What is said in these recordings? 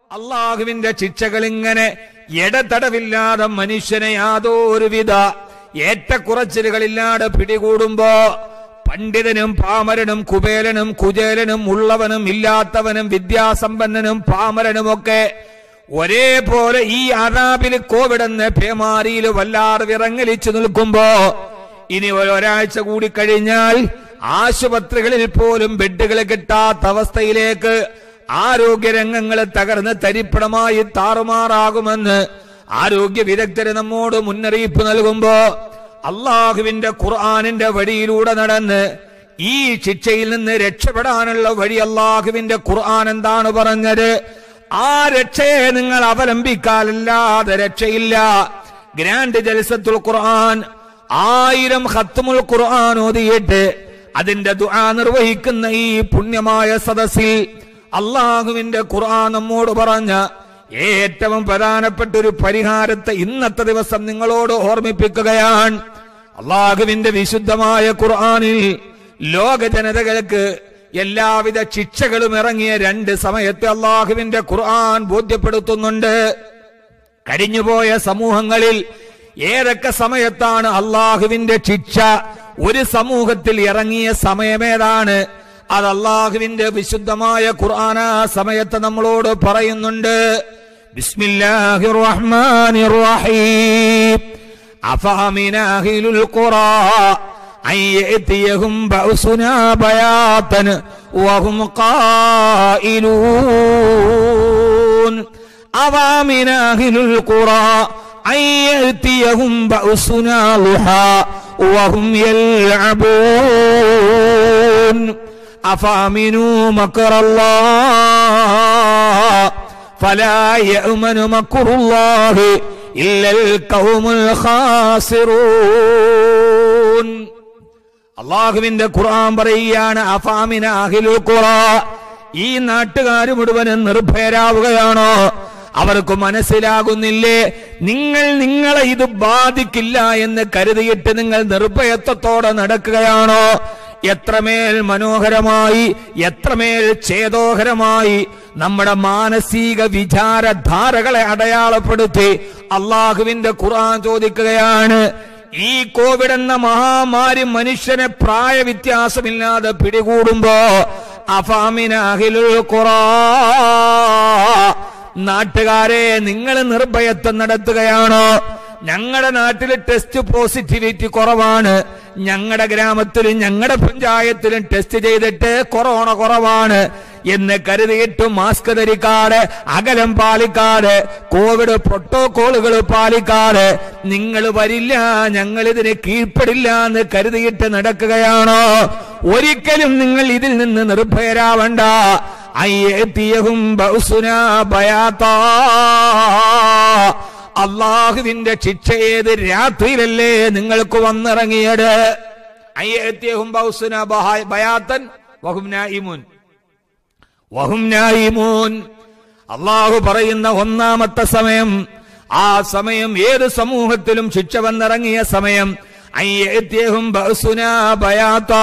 അള്ളാഹുവിന്റെ ശിക്ഷകൾ ഇങ്ങനെ ഇടതടവില്ലാതെ മനുഷ്യനെ യാതൊരുവിധ ഏറ്റക്കുറച്ചിലുകളില്ലാതെ പിടികൂടുമ്പോ പണ്ഡിതനും പാമരനും കുബേലനും കുചേലനും ഉള്ളവനും ഇല്ലാത്തവനും വിദ്യാസമ്പന്നനും പാമരനുമൊക്കെ ഒരേപോലെ ഈ അറാബിൽ കോവിഡ് എന്ന പേമാരിയിൽ വല്ലാതെ വിറങ്ങലിച്ചു നിൽക്കുമ്പോ ഇനി ഒരു ഒരാഴ്ച കൂടി കഴിഞ്ഞാൽ ആശുപത്രികളിൽ പോലും ബെഡുകൾ കിട്ടാത്ത അവസ്ഥയിലേക്ക് ആരോഗ്യരംഗങ്ങൾ തകർന്ന് തരിപ്പണമായി താറുമാറാകുമെന്ന് ആരോഗ്യ വിദഗ്ധര് നമ്മോട് മുന്നറിയിപ്പ് നൽകുമ്പോ അള്ളാഹുവിന്റെ ഖുർആാനിന്റെ വഴിയിലൂടെ നടന്ന് ഈ ശിക്ഷയിൽ നിന്ന് രക്ഷപ്പെടാനുള്ള വഴി അള്ളാഹുവിന്റെ ഖുർആൻ എന്താണ് പറഞ്ഞത് ആ രക്ഷയെ നിങ്ങൾ അവലംബിക്കാലല്ലാതെ രക്ഷയില്ല ഗ്രാൻഡ് ജൽസത്തുൽ ഖുർആൻ ആയിരം ഖത്തുമുൽ ഖുർആൻ ഓതിയിട്ട് അതിന്റെ ദുആ നിർവഹിക്കുന്ന ഈ പുണ്യമായ സദസ്സിൽ അള്ളാഹുവിന്റെ ഖുർആൻ നമ്മോട് പറഞ്ഞ ഏറ്റവും പ്രധാനപ്പെട്ട ഒരു പരിഹാരത്തെ ഇന്നത്തെ ദിവസം നിങ്ങളോട് ഓർമ്മിപ്പിക്കുകയാണ് അള്ളാഹുവിന്റെ വിശുദ്ധമായ ഖുർആനിൽ ലോക ജനതകൾക്ക് എല്ലാവിധ ശിക്ഷകളും ഇറങ്ങിയ രണ്ട് സമയത്തെ അള്ളാഹുവിന്റെ ഖുർആൻ ബോധ്യപ്പെടുത്തുന്നുണ്ട് കഴിഞ്ഞുപോയ സമൂഹങ്ങളിൽ ഏതൊക്കെ സമയത്താണ് അള്ളാഹുവിന്റെ ശിക്ഷ ഒരു സമൂഹത്തിൽ ഇറങ്ങിയ സമയമേതാണ് അത് അള്ളാഹുവിന്റെ വിശുദ്ധമായ ഖുർആൻ ആ സമയത്ത് നമ്മളോട് പറയുന്നുണ്ട് ബിസ്മില്ലാഹിർ റഹ്മാനിർ റഹീം അഫഅമിന അഹ്ലുൽ ഖുറാ أن يأتيهم بأسنا بياتا وهم قائلون أوامن أهل القرى أن يأتيهم بأسنا ضحى وهم يلعبون أفأمنوا مكر الله فلا يأمن مكر الله إلا القوم الخاسرون അള്ളാഹുവിന്റെ ഖുർആൻ പറയുകയാണ് അഫാമിന അഹിലുൽ ഖുറ ഈ നാട്ടുകാർ മുഴുവനും നിർഭയരാവുകയാണോ അവർക്ക് മനസ്സിലാകുന്നില്ലേ നിങ്ങൾ നിങ്ങളെ ഇത് ബാധിക്കില്ല എന്ന് കരുതിയിട്ട് നിങ്ങൾ നിർഭയത്വത്തോടെ നടക്കുകയാണോ എത്രമേൽ മനോഹരമായി എത്രമേൽ ചേതോഹരമായി നമ്മുടെ മാനസിക വിചാരധാരകളെ അടയാളപ്പെടുത്തി അള്ളാഹുവിന്റെ ഖുർആൻ ചോദിക്കുകയാണ് ഈ കോവിഡ് എന്ന മഹാമാരി മനുഷ്യനെ പ്രായവ്യത്യാസമില്ലാതെ പിടികൂടുമ്പോ അഫാമിന അഖിലുൽ ഖുറാ നാട്ടുകാരെ നിങ്ങൾ നിർഭയത്വം നടത്തുകയാണോ ഞങ്ങളുടെ നാട്ടിൽ ടെസ്റ്റ് പോസിറ്റിവിറ്റി കുറവാണ് ഞങ്ങളുടെ ഗ്രാമത്തിലും ഞങ്ങളുടെ പഞ്ചായത്തിലും ടെസ്റ്റ് ചെയ്തിട്ട് കൊറോണ കുറവാണ് എന്ന് കരുതിയിട്ട് മാസ്ക് ധരിക്കാതെ അകലം പാലിക്കാതെ കോവിഡ് പ്രോട്ടോകോളുകൾ പാലിക്കാതെ നിങ്ങൾ വരില്ല ഞങ്ങൾ ഇതിന് കീഴ്പ്പെടില്ല എന്ന് കരുതിയിട്ട് നടക്കുകയാണോ ഒരിക്കലും നിങ്ങൾ ഇതിൽ നിന്ന് നിർഭയരാവണ്ട അയ്യേത്തിയഹും ബൗസുനാ ബയാത്താ അള്ളാഹുവിന്റെ ശിക്ഷ ഏത് രാത്രിയിലല്ലേ നിങ്ങൾക്ക് വന്നിറങ്ങിയത് അയ്യേത്തിയഹും ബൗസുന ബഹാ- ബയാത്തൻ വഹും നായിമുൻ വഹും നായിമൂൻ അള്ളാഹു പറയുന്ന ഒന്നാമത്തെ സമയം ആ സമയം ഏത് സമൂഹത്തിലും ശിക്ഷ വന്നിറങ്ങിയ സമയം അയ്യേത്യഹും ബഅസുനാ ബയാത്താ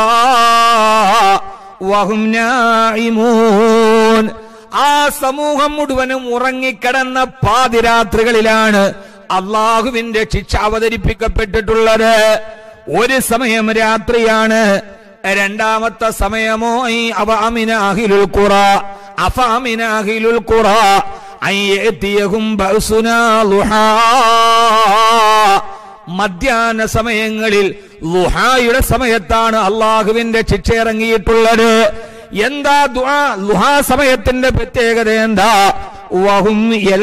വഹും നായിമൂൻ ആ സമൂഹം മുഴുവനും ഉറങ്ങിക്കിടന്ന പാതിരാത്രികളിലാണ് അള്ളാഹുവിന്റെ ശിക്ഷ അവതരിപ്പിക്കപ്പെട്ടിട്ടുള്ളത് ഒരു സമയം രാത്രിയാണ് രണ്ടാമത്തെ സമയമോ ഈ അവ അമിന അഹിലുൽ ഖുറ അഫ അമിന അഹിലുൽ ഖുറ അയ്യത്തിയഹും ബഅസുനാ ളുഹാ മധ്യാഹ്ന സമയങ്ങളിൽ ലുഹായുടെ സമയത്താണ് അള്ളാഹുവിന്റെ ശിക്ഷ ഇറങ്ങിയിട്ടുള്ളത് എന്താ ദുആ ലുഹാ സമയത്തിന്റെ പ്രത്യേകത എന്താ വഹും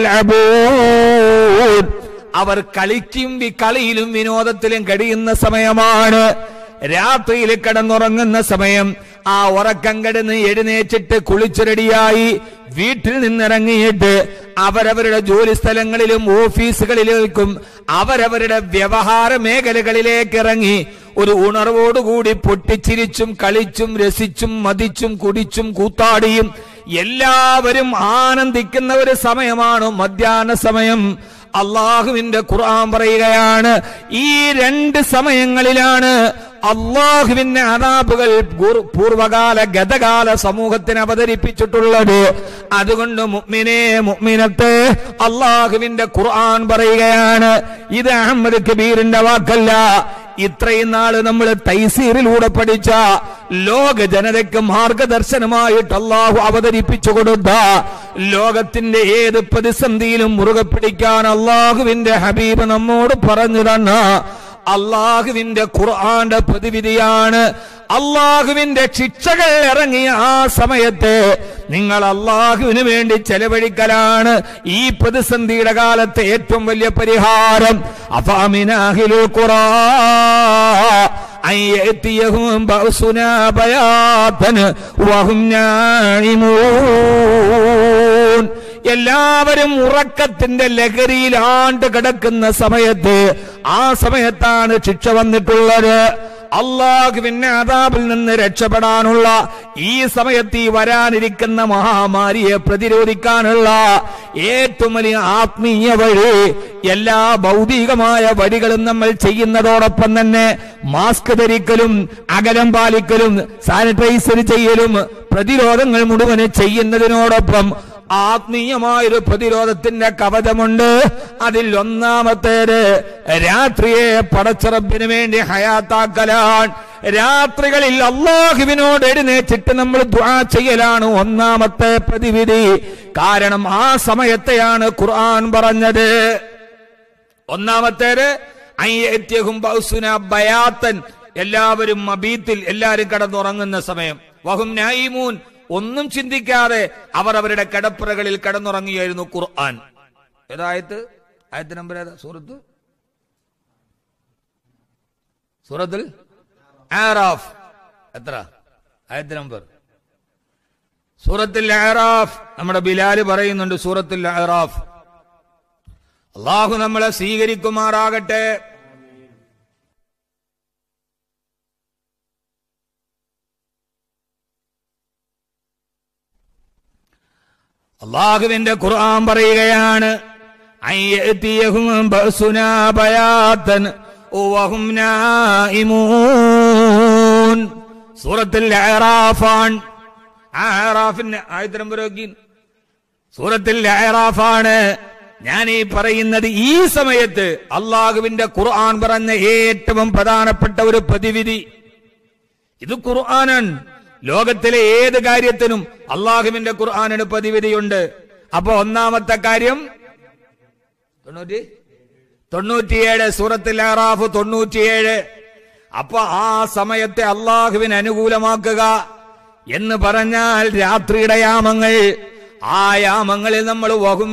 യൽഅബൂൻ അവർ കളിക്കും വി- കളിയിലും വിനോദത്തിലും കഴിയുന്ന സമയമാണ് രാത്രിയിൽ കിടന്നുറങ്ങുന്ന സമയം ആ ഉറക്കം കിടന്ന് എഴുന്നേറ്റിട്ട് കുളിച്ചു റെഡിയായി വീട്ടിൽ നിന്നിറങ്ങിയിട്ട് അവരവരുടെ ജോലി സ്ഥലങ്ങളിലും ഓഫീസുകളിലേക്കും അവരവരുടെ വ്യവഹാര മേഖലകളിലേക്ക് ഇറങ്ങി ഒരു ഉണർവോടുകൂടി പൊട്ടിച്ചിരിച്ചും കളിച്ചും രസിച്ചും മതിച്ചും കുടിച്ചും കൂത്താടിയും എല്ലാവരും ആനന്ദിക്കുന്ന ഒരു സമയമാണ് മധ്യാഹ്ന സമയം അള്ളാഹുവിന്റെ ഖുർആൻ പറയുകയാണ് ഈ രണ്ട് സമയങ്ങളിലാണ് അള്ളാഹുവിന്റെ അതാബുകൾ പൂർ- പൂർവകാല ഗതകാല സമൂഹത്തിന് അവതരിപ്പിച്ചിട്ടുള്ളത് അതുകൊണ്ട് മുഅ്മിനെ മുഅ്മിനത്തെ അള്ളാഹുവിന്റെ ഖുർആൻ പറയുകയാണ് ഇത് അഹമ്മദ് കബീറിന്റെ വാക്കല്ല ഇത്രയും നാള് നമ്മൾ തൈസീറിലൂടെ പഠിച്ച ലോക ജനതയ്ക്ക് മാർഗദർശനമായിട്ട് അള്ളാഹു അവതരിപ്പിച്ചു കൊടുത്ത ലോകത്തിന്റെ ഏത് പ്രതിസന്ധിയിലും മുറുകെ പിടിക്കാൻ അള്ളാഹുവിന്റെ ഹബീബ് നമ്മോട് പറഞ്ഞു തന്ന അള്ളാഹുവിന്റെ ഖുർആന്റെ പ്രതിവിധിയാണ് അള്ളാഹുവിന്റെ ശിക്ഷകൾ ഇറങ്ങിയ ആ സമയത്ത് നിങ്ങൾ അള്ളാഹുവിന് വേണ്ടി ചെലവഴിക്കലാണ് ഈ പ്രതിസന്ധിയുടെ കാലത്തെ ഏറ്റവും വലിയ പരിഹാരം അഫാമിനാഹിലുൽ ഖുറാ أن يأتيهم بأسنا بياتا وهم نائمون എല്ലാവരും ഉറക്കത്തിന്റെ ലഹരിയിൽ ആണ്ട് കിടക്കുന്ന സമയത്ത് ആ സമയത്താണ് ശിക്ഷ വന്നിട്ടുള്ളത് അള്ളാഹുവിന്റെ അതാബിൽ നിന്ന് രക്ഷപ്പെടാനുള്ള ഈ സമയത്ത് ഈ വരാനിരിക്കുന്ന മഹാമാരിയെ പ്രതിരോധിക്കാനുള്ള ഏറ്റവും വലിയ ആത്മീയ വഴി എല്ലാ ഭൗതികമായ വഴികളും നമ്മൾ ചെയ്യുന്നതോടൊപ്പം തന്നെ മാസ്ക് ധരിക്കലും അകലം പാലിക്കലും സാനിറ്റൈസർ ചെയ്യലും പ്രതിരോധങ്ങൾ മുഴുവന് ചെയ്യുന്നതിനോടൊപ്പം ആത്മീയമായൊരു പ്രതിരോധത്തിന്റെ കവചമുണ്ട് അതിൽ ഒന്നാമത്തേത് രാത്രിയെ പടച്ചിറപ്പിന് വേണ്ടി ഹയാത്താക്കലാൻ രാത്രികളിൽ അള്ളാഹുവിനോട് എഴുന്നേച്ചിട്ട് നമ്മൾ ദ്വാ ചെയ്യലാണ് ഒന്നാമത്തെ പ്രതിവിധി കാരണം ആ സമയത്തെയാണ് ഖുർആൻ പറഞ്ഞത് ഒന്നാമത്തേത് അയ്യത്യഹും ബൗസുന ബയാത്തൻ എല്ലാവരും മബീത്തിൽ എല്ലാവരും കിടന്നുറങ്ങുന്ന സമയം വഹും നായിമൂൻ ഒന്നും ചിന്തിക്കാതെ അവർ അവരുടെ കിടപ്പുറകളിൽ കിടന്നുറങ്ങിയായിരുന്നു ഖുർആൻ ഏതായത് ആയത്ത് നമ്പർ ഏതാ സൂറത്ത് സൂറത്തിൽ ആറാഫ് എത്ര ആയത്ത് നമ്പർ സൂറത്തിൽ ആറാഫ് നമ്മുടെ ബിലാല് പറയുന്നുണ്ട് സൂറത്തിൽ ആറാഫ് അള്ളാഹു നമ്മളെ സ്വീകരിക്കുമാറാകട്ടെ അള്ളാഹുവിന്റെ ഖുർആൻ പറയുകയാണ് അയ്യത്തിയഹും ബഅസുനാ ബയാത്തൻ വഹും നായിമൂൻ സൂറത്തിൽ അറാഫാൻ ആ അറാഫിന്റെ ആയത്ത് നമ്പർ നോക്കി സൂറത്തിൽ അറാഫാണ് ഞാൻ ഈ പറയുന്നത് ഈ സമയത്ത് അള്ളാഹുവിന്റെ ഖുർആൻ പറഞ്ഞ ഏറ്റവും പ്രധാനപ്പെട്ട ഒരു പ്രതിവിധി ഇത് ഖുർആനാണ് ലോകത്തിലെ ഏത് കാര്യത്തിനും അള്ളാഹുവിന്റെ ഖുർആാനിന് പ്രതിവിധിയുണ്ട് അപ്പൊ ഒന്നാമത്തെ കാര്യം തൊണ്ണൂറ്റി തൊണ്ണൂറ്റിയേഴ് സൂറത്തിൽ ആറാഫ് തൊണ്ണൂറ്റിയേഴ് അപ്പൊ ആ സമയത്തെ അള്ളാഹുവിന് അനുകൂലമാക്കുക എന്ന് പറഞ്ഞാൽ രാത്രിയുടെ യാമങ്ങൾ ആ യാമങ്ങളിൽ നമ്മൾ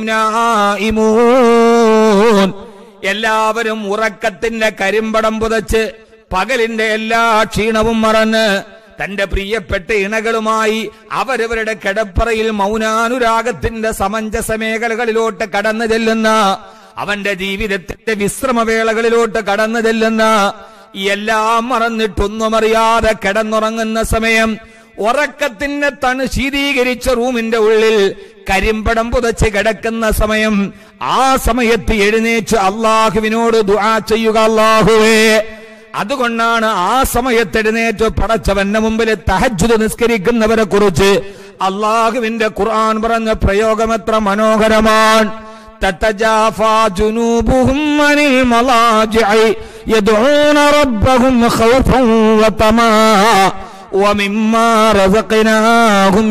വഹുംനായിമൂൻ എല്ലാവരും ഉറക്കത്തിന്റെ കരിമ്പടം പുതച്ച് പകലിന്റെ എല്ലാ ക്ഷീണവും മറന്ന് തന്റെ പ്രിയപ്പെട്ട ഇണകളുമായി അവരവരുടെ കിടപ്പറയിൽ മൗനാനുരാഗത്തിന്റെ സമഞ്ജസ മേഖലകളിലോട്ട് കടന്നു ചെല്ലുന്ന അവന്റെ ജീവിതത്തിന്റെ വിശ്രമവേളകളിലോട്ട് കടന്നു ചെല്ലുന്ന എല്ലാം മറന്നിട്ടൊന്നും അറിയാതെ കിടന്നുറങ്ങുന്ന സമയം ഉറക്കത്തിന്റെ തണു ശീതീകരിച്ച റൂമിന്റെ ഉള്ളിൽ കരിമ്പടം പുതച്ച് കിടക്കുന്ന സമയം ആ സമയത്ത് എഴുന്നേറ്റ് അള്ളാഹുവിനോട് ദുആ ചെയ്യുക അള്ളാഹുവേ അതുകൊണ്ടാണ് ആ സമയത്ത് എഴുന്നേറ്റ് പടച്ചവന്റെ മുമ്പിൽ തഹജ്ജുദ് നിസ്കരിക്കുന്നവരെ കുറിച്ച് അള്ളാഹുവിന്റെ ഖുർആൻ പറഞ്ഞ പ്രയോഗം എത്ര മനോഹരമാണ് تتجافى جنوبهم عن المضاجع يدعون ربهم خوفا وطمعا ومما رزقناهم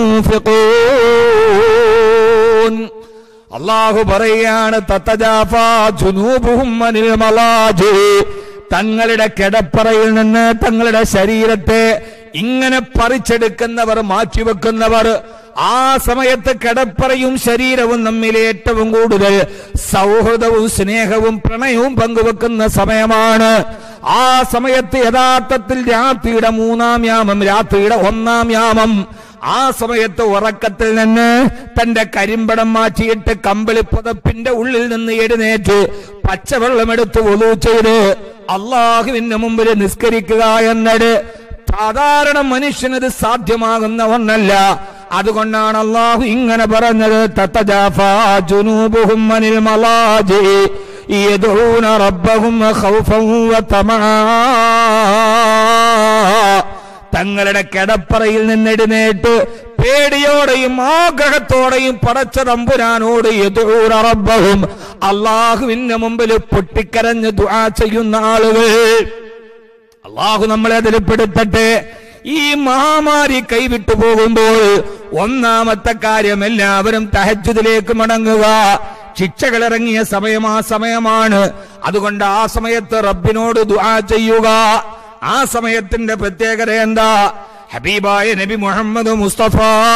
ينفقون അള്ളാഹു പറയാണ് തത്തജാഫാ ജുനൂബുഹും അനിൽ മലാജി തങ്ങളുടെ കിടപ്പറയിൽ നിന്ന് തങ്ങളുടെ ശരീരത്തെ ഇങ്ങനെ പറിച്ചെടുക്കുന്നവർ മാറ്റിവെക്കുന്നവർ ആ സമയത്ത് കിടപ്പറയും ശരീരവും തമ്മിൽ ഏറ്റവും കൂടുതൽ സൗഹൃദവും സ്നേഹവും പ്രണയവും പങ്കുവെക്കുന്ന സമയമാണ് ആ സമയത്ത് യഥാർത്ഥത്തിൽ രാത്രിയുടെ മൂന്നാം യാമം രാത്രിയുടെ ഒന്നാം യാമം ആ സമയത്ത് ഉറക്കത്തിൽ നിന്ന് തന്റെ കരിമ്പടം മാറ്റിയിട്ട് കമ്പിളി പുതപ്പിന്റെ ഉള്ളിൽ നിന്ന് എഴുന്നേറ്റ് പച്ചവെള്ളമെടുത്ത് ഒലു ചെയ്ത് അള്ളാഹുവിന്റെ മുമ്പിൽ നിസ്കരിക്കുക എന്നത് സാധാരണ മനുഷ്യനത് സാധ്യമാകുന്ന ഒന്നല്ല അതുകൊണ്ടാണ് അള്ളാഹു ഇങ്ങനെ പറഞ്ഞത് തത്തജാഫാ ജുനൂബുഹും അനിൽ മലാജി يدعون ربهم خوفا وطمعا തങ്ങളുടെ കിടപ്പറയിൽ നിന്നെഴുന്നേറ്റ് പേടിയോടെയും ആഗ്രഹത്തോടെയും പടച്ച തമ്പുരാനോട് എതിരൂർ റബ്ബഹും അള്ളാഹുവിന്റെ മുമ്പിൽ പൊട്ടിക്കരഞ്ഞ് ദുആ ചെയ്യുന്ന ആളുകൾ അള്ളാഹു നമ്മളെ അതിൽപ്പെടുത്തട്ടെ ഈ മഹാമാരി കൈവിട്ടു പോകുമ്പോൾ ഒന്നാമത്തെ കാര്യം എല്ലാവരും തഹജുദിലേക്ക് മടങ്ങുക ശിക്ഷകൾ ഇറങ്ങിയ സമയം ആ സമയമാണ് അതുകൊണ്ട് ആ സമയത്ത് റബ്ബിനോട് ദുആ ചെയ്യുക ആ സമയത്തിന്റെ പ്രത്യേകത എന്താ ഹബീബായ നബി മുഹമ്മദ് മുസ്തഫ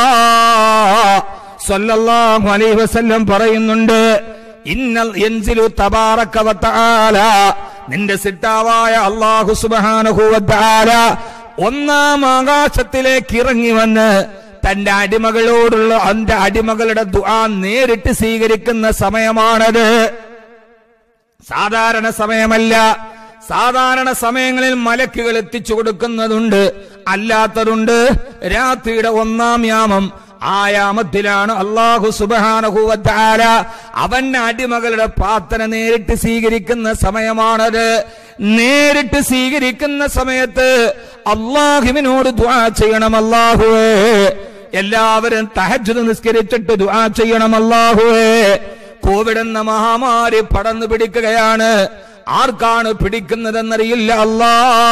സല്ലല്ലാഹു അലൈഹി വസല്ലം പറയുന്നുണ്ട് ഇന്നൽ യൻസിലു തബാറക വതആല നിന്റെ സിട്ടാവായ അല്ലാഹു സുബ്ഹാനഹു വതആല ഒന്നാം ആകാശത്തിലേക്ക് ഇറങ്ങി വന്ന് തന്റെ അടിമകളോടുള്ള അന്റെ അടിമകളുടെ ദുആ നേരിട്ട് സ്വീകരിക്കുന്ന സമയമാണത് സാധാരണ സമയമല്ല സാധാരണ സമയങ്ങളിൽ മലക്കുകൾ എത്തിച്ചു കൊടുക്കുന്നതുണ്ട് അല്ലാത്തതുണ്ട് രാത്രിയുടെ ഒന്നാം യാമം ആ യാമത്തിലാണ് അള്ളാഹു സുബാനഹുവത്താര അവന്റെ അടിമകളുടെ പ്രാർത്ഥന നേരിട്ട് സ്വീകരിക്കുന്ന സമയമാണത് നേരിട്ട് സ്വീകരിക്കുന്ന സമയത്ത് അള്ളാഹുവിനോട് ദ്വാ ചെയ്യണം അല്ലാഹുവേ എല്ലാവരും തഹജ്ജുദ് നിസ്കരിച്ചിട്ട് ദുആ ചെയ്യണം അല്ലാഹുവേ കോവിഡ് എന്ന മഹാമാരി പടർന്നു പിടിക്കുകയാണ് ആർക്കാണ് പിടിക്കുന്നതെന്നറിയില്ല അല്ലാ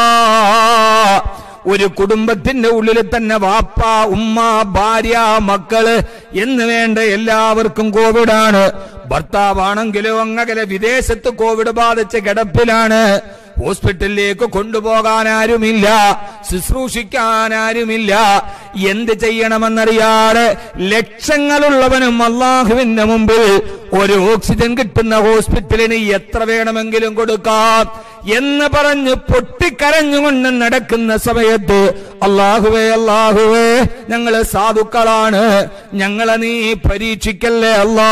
ഒരു കുടുംബത്തിന്റെ ഉള്ളിൽ തന്നെ വാപ്പ ഉമ്മ ഭാര്യ മക്കള് എന്ന് വേണ്ട എല്ലാവർക്കും കോവിഡാണ് ഭർത്താവാണെങ്കിലോ അങ്ങകലെ വിദേശത്ത് കോവിഡ് ബാധിച്ച കിടപ്പിലാണ് ഹോസ്പിറ്റലിലേക്ക് കൊണ്ടുപോകാൻ ആരുമില്ല ശുശ്രൂഷിക്കാൻ ആരുമില്ല എന്ത് ചെയ്യണമെന്നറിയാതെ ലക്ഷങ്ങളുള്ളവനും അള്ളാഹുവിന്റെ മുമ്പിൽ ഒരു ഓക്സിജൻ കിട്ടുന്ന ഹോസ്പിറ്റലിന് എത്ര വേണമെങ്കിലും കൊടുക്കാം എന്ന് പറഞ്ഞ് പൊട്ടിക്കരഞ്ഞുകൊണ്ട് നടക്കുന്ന സമയത്ത് അള്ളാഹുവേ അള്ളാഹുവേ ഞങ്ങള് സാധുക്കളാണ് ഞങ്ങളെ നീ പരീക്ഷിക്കല്ലേ അല്ലാ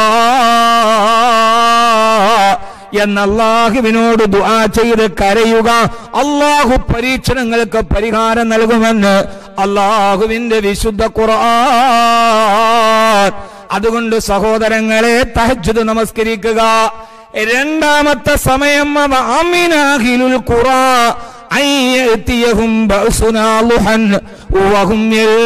എന്ന അള്ളാഹുവിനോട് ദുആ ചെയ്ത് കരയുക അള്ളാഹു പരീക്ഷണങ്ങൾക്ക് പരിഹാരം നൽകുമെന്ന് അള്ളാഹുവിന്റെ വിശുദ്ധ ഖുർആൻ അതുകൊണ്ട് സഹോദരങ്ങളെ തഹജ്ജുദ് നമസ്കരിക്കുക രണ്ടാമത്തെ സമയം അവ അമിനാഹിലുൽ ഖുറാ أن يأتيهم بأسنا ضحى وهم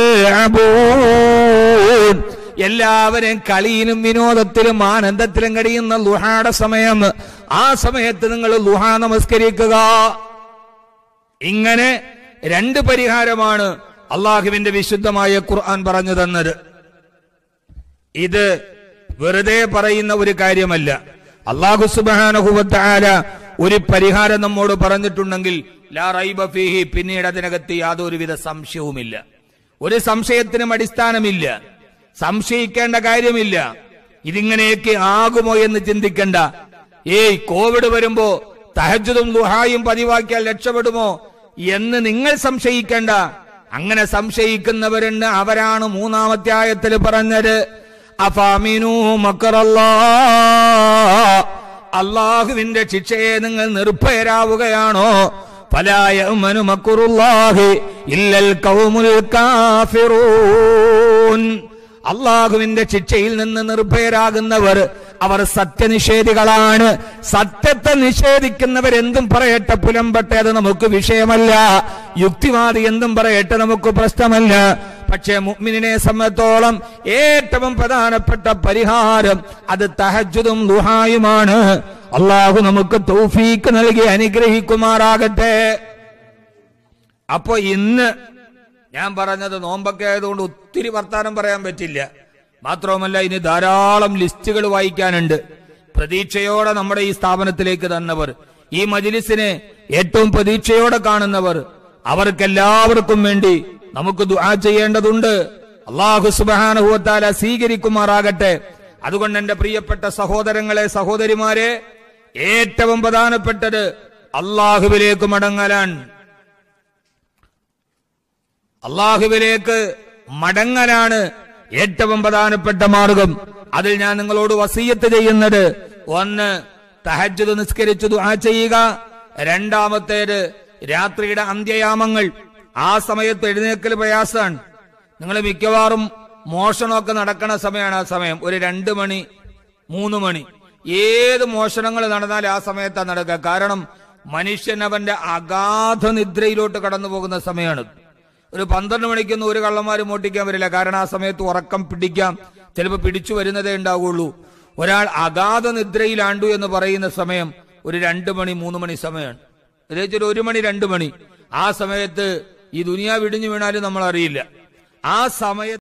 يلعبون എല്ലാവരും കളിയിലും വിനോദത്തിലും ആനന്ദത്തിലും കഴിയുന്ന ലുഹാടെ സമയം ആ സമയത്ത് നിങ്ങൾ ലുഹ നമസ്കരിക്കുക ഇങ്ങനെ രണ്ട് പരിഹാരമാണ് അള്ളാഹുവിന്റെ വിശുദ്ധമായ ഖുർആൻ പറഞ്ഞു തന്നത് ഇത് വെറുതെ പറയുന്ന ഒരു കാര്യമല്ല അള്ളാഹു സുബാനഹുബത്താല ഒരു പരിഹാരം നമ്മോട് പറഞ്ഞിട്ടുണ്ടെങ്കിൽ ലാ റൈബ ഫീഹി പിന്നീട് അതിനകത്ത് യാതൊരുവിധ സംശയവുമില്ല ഒരു സംശയത്തിനും അടിസ്ഥാനമില്ല സംശയിക്കേണ്ട കാര്യമില്ല ഇതിങ്ങനെയൊക്കെ ആകുമോ എന്ന് ചിന്തിക്കണ്ട ഏയ് കോവിഡ് വരുമ്പോ തഹജുദും ദുഹായും പതിവാക്കിയാൽ രക്ഷപ്പെടുമോ എന്ന് നിങ്ങൾ സംശയിക്കേണ്ട അങ്ങനെ സംശയിക്കുന്നവരുണ്ട് അവരാണ് മൂന്നാമത്തെ ആയത്തിൽ പറഞ്ഞത് അഫാമിനു മക്കറല്ലാ അള്ളാഹുവിന്റെ ശിക്ഷയെ നിങ്ങൾ നിർഭയരാവുകയാണോ ഫലായമനു മക്കുറുല്ലാഹി ഇല്ലൽ കൗമുൽ കാഫിറൂൻ അള്ളാഹുവിന്റെ ശിക്ഷയിൽ നിന്ന് നിർഭയരാകുന്നവർ അവർ സത്യനിഷേധികളാണ് സത്യത്തെ നിഷേധിക്കുന്നവർ എന്തും പറയട്ടെ പുലമ്പട്ടെ അത് നമുക്ക് വിഷയമല്ല യുക്തിവാദി എന്തും പറയട്ടെ നമുക്ക് പ്രശ്നമല്ല പക്ഷേ മുഅ്മിനിനെ സംബന്ധിച്ചോളം ഏറ്റവും പ്രധാനപ്പെട്ട പരിഹാരം അത് തഹജ്ജുദും ദുഹായുമാണ് അള്ളാഹു നമുക്ക് തൗഫീക്ക് നൽകി അനുഗ്രഹിക്കുമാറാകട്ടെ അപ്പൊ ഇന്ന് ഞാൻ പറഞ്ഞത് നോമ്പൊക്കെ ആയതുകൊണ്ട് ഒത്തിരി വർത്താനം പറയാൻ പറ്റില്ല മാത്രവുമല്ല ഇനി ധാരാളം ലിസ്റ്റുകൾ വായിക്കാനുണ്ട് പ്രതീക്ഷയോടെ നമ്മുടെ ഈ സ്ഥാപനത്തിലേക്ക് തന്നവർ ഈ മജിലിസിനെ ഏറ്റവും പ്രതീക്ഷയോടെ കാണുന്നവർ അവർക്കെല്ലാവർക്കും വേണ്ടി നമുക്ക് ദുആ ചെയ്യേണ്ടതുണ്ട് അള്ളാഹു സുബാനുഭവത്താല സ്വീകരിക്കുമാറാകട്ടെ അതുകൊണ്ട് എന്റെ പ്രിയപ്പെട്ട സഹോദരങ്ങളെ സഹോദരിമാരെ ഏറ്റവും പ്രധാനപ്പെട്ടത് അള്ളാഹുവിലേക്ക് മടങ്ങലാണ് അള്ളാഹുവിലേക്ക് മടങ്ങലാണ് ഏറ്റവും പ്രധാനപ്പെട്ട മാർഗം അതിൽ ഞാൻ നിങ്ങളോട് വസീയത്ത് ചെയ്യുന്നത് ഒന്ന് തഹജ്ജുദ് നിസ്കരിച്ചു ദുആ ചെയ്യുക രണ്ടാമത്തേത് രാത്രിയുടെ അന്ത്യയാമങ്ങൾ ആ സമയത്ത് എഴുന്നേക്കൽ പ്രയാസമാണ് നിങ്ങൾ മിക്കവാറും മോഷണമൊക്കെ നടക്കണ സമയമാണ് ആ സമയം ഒരു രണ്ട് മണി മൂന്ന് മണി ഏത് മോഷണങ്ങൾ നടന്നാലും ആ സമയത്താണ് നടക്കുക കാരണം മനുഷ്യൻ അവന്റെ അഗാധ നിദ്രയിലോട്ട് കടന്നു പോകുന്ന സമയമാണ് ഒരു പന്ത്രണ്ട് മണിക്കൊന്നും ഒരു കള്ളന്മാര് മോട്ടിക്കാൻ വരില്ല കാരണം ആ സമയത്ത് ഉറക്കം പിടിക്കാം ചിലപ്പോൾ പിടിച്ചു വരുന്നതേ ഉണ്ടാവുള്ളൂ ഒരാൾ അഗാധ നിദ്രയിലാണ്ടു എന്ന് പറയുന്ന സമയം ഒരു രണ്ട് മണി മൂന്ന് മണി സമയമാണ് പ്രത്യേകിച്ച് ഒരു ഒരു മണി രണ്ട് മണി ആ സമയത്ത് ഈ ദുനിയാവ് ഇടിഞ്ഞു വീണാലും നമ്മൾ അറിയില്ല ആ സമയത്ത്